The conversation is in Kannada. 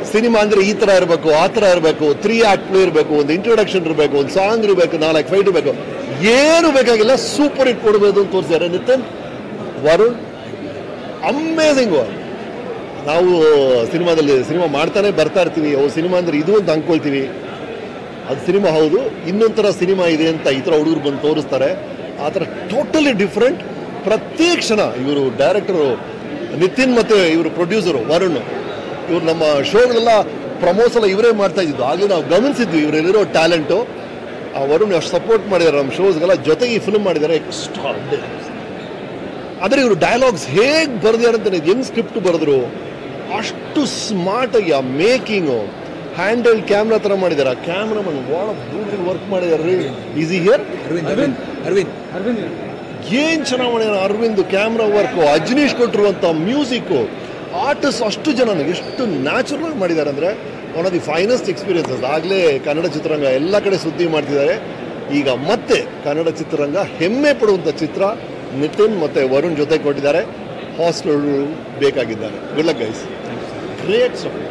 ಸಿನಿಮಾ ಅಂದ್ರೆ ಈ ತರ ಇರಬೇಕು ಆ ತರ ಇರಬೇಕು ತ್ರೀ ಆಕ್ಟ್ ಪ್ಲೇ ಇರಬೇಕು ಒಂದು ಇಂಟ್ರೊಡಕ್ಷನ್ ಇರಬೇಕು ಒಂದು ಸಾಂಗ್ ಇರಬೇಕು ನಾಲ್ಕು ಫೈಟ್ ಇರಬೇಕು ಏನು ಬೇಕಾಗಿಲ್ಲ ಸೂಪರ್ ಹಿಟ್ ಕೊಡಬೇಕು ಅಂತ ತೋರಿಸಿದ್ದಾರೆ ನಿತಿನ್ ವರುಣ್ ಅಮೇಝಿಂಗ್ ನಾವು ಸಿನಿಮಾದಲ್ಲಿ ಸಿನಿಮಾ ಮಾಡ್ತಾನೆ ಬರ್ತಾ ಇರ್ತೀವಿ ಓ ಸಿನಿಮಾ ಅಂದ್ರೆ ಇದು ಅಂತ ಅನ್ಕೊಳ್ತೀವಿ ಅದು ಸಿನಿಮಾ ಹೌದು ಇನ್ನೊಂಥರ ಸಿನಿಮಾ ಇದೆ ಅಂತ ಈ ಥರ ಹುಡುಗರು ಬಂದು ತೋರಿಸ್ತಾರೆ ಆ ಥರ ಟೋಟಲಿ ಡಿಫ್ರೆಂಟ್ ಪ್ರತಿ ಕ್ಷಣ ಇವರು ಡೈರೆಕ್ಟರು ನಿತಿನ್ ಮತ್ತು ಇವರು ಪ್ರೊಡ್ಯೂಸರು ವರುಣ್ ಇವರು ನಮ್ಮ ಶೋಗಳೆಲ್ಲ ಪ್ರಮೋಸ್ ಎಲ್ಲ ಇವರೇ ಮಾಡ್ತಾ ಇದ್ದಿದ್ದು ಆಗಲೇ ನಾವು ಗಮನಿಸಿದ್ವಿ ಇವರಲ್ಲಿರೋ ಟ್ಯಾಲೆಂಟು ಆ ವರುಣ್ ಎಷ್ಟು ಸಪೋರ್ಟ್ ಮಾಡಿದ್ದಾರೆ ನಮ್ಮ ಶೋಸ್ಗೆಲ್ಲ ಜೊತೆಗೆ ಈ ಫಿಲ್ಮ್ ಮಾಡಿದ್ದಾರೆ ಎಕ್ಸ್ಟ್ರಾ ಆದರೆ ಇವರು ಡೈಲಾಗ್ಸ್ ಹೇಗೆ ಬರೆದಿದ್ದಾರೆ ಅಂತ ಹೆಂಗ್ ಸ್ಕ್ರಿಪ್ಟ್ ಬರೆದ್ರು ಅಷ್ಟು ಸ್ಮಾರ್ಟಾಗಿ ಆ ಮೇಕಿಂಗು ಹ್ಯಾಂಡಲ್ ಕ್ಯಾಮ್ರಾ ಥರ ಮಾಡಿದ್ದಾರೆ ಆ ಕ್ಯಾಮ್ರಾಮನ್ ಭಾಳ ಬ್ಯೂಟಿಫುಲ್ ವರ್ಕ್ ಮಾಡಿದ್ದಾರೆ ರೀ ಈಸಿ ಹಿಯರ್ ಅರವಿಂದ್ ಅರವಿಂದ್ ಅರವಿಂದ್ ಏನು ಚೆನ್ನಾಗಿ ಮಾಡಿದ್ದಾರೆ ಅರವಿಂದ್ ಕ್ಯಾಮ್ರಾ ವರ್ಕು ಅಜ್ನೀಶ್ ಕೊಟ್ಟಿರುವಂಥ ಮ್ಯೂಸಿಕ್ಕು ಆರ್ಟಿಸ್ಟ್ ಅಷ್ಟು ಜನ ಎಷ್ಟು ನ್ಯಾಚುರಲ್ ಮಾಡಿದ್ದಾರೆ ಅಂದರೆ one of the finest experiences ಆಗಲೇ ಕನ್ನಡ ಚಿತ್ರರಂಗ ಎಲ್ಲ ಕಡೆ ಸುದ್ದಿ ಮಾಡ್ತಿದ್ದಾರೆ ಈಗ ಮತ್ತೆ ಕನ್ನಡ ಚಿತ್ರರಂಗ ಹೆಮ್ಮೆ ಪಡುವಂಥ ಚಿತ್ರ ನಿತಿನ್ ಮತ್ತು ವರುಣ್ ಜೊತೆ ಕೊಟ್ಟಿದ್ದಾರೆ ಹಾಸ್ಟೆಲ್ ಬೇಕಾಗಿದ್ದಾರೆ good luck guys great staff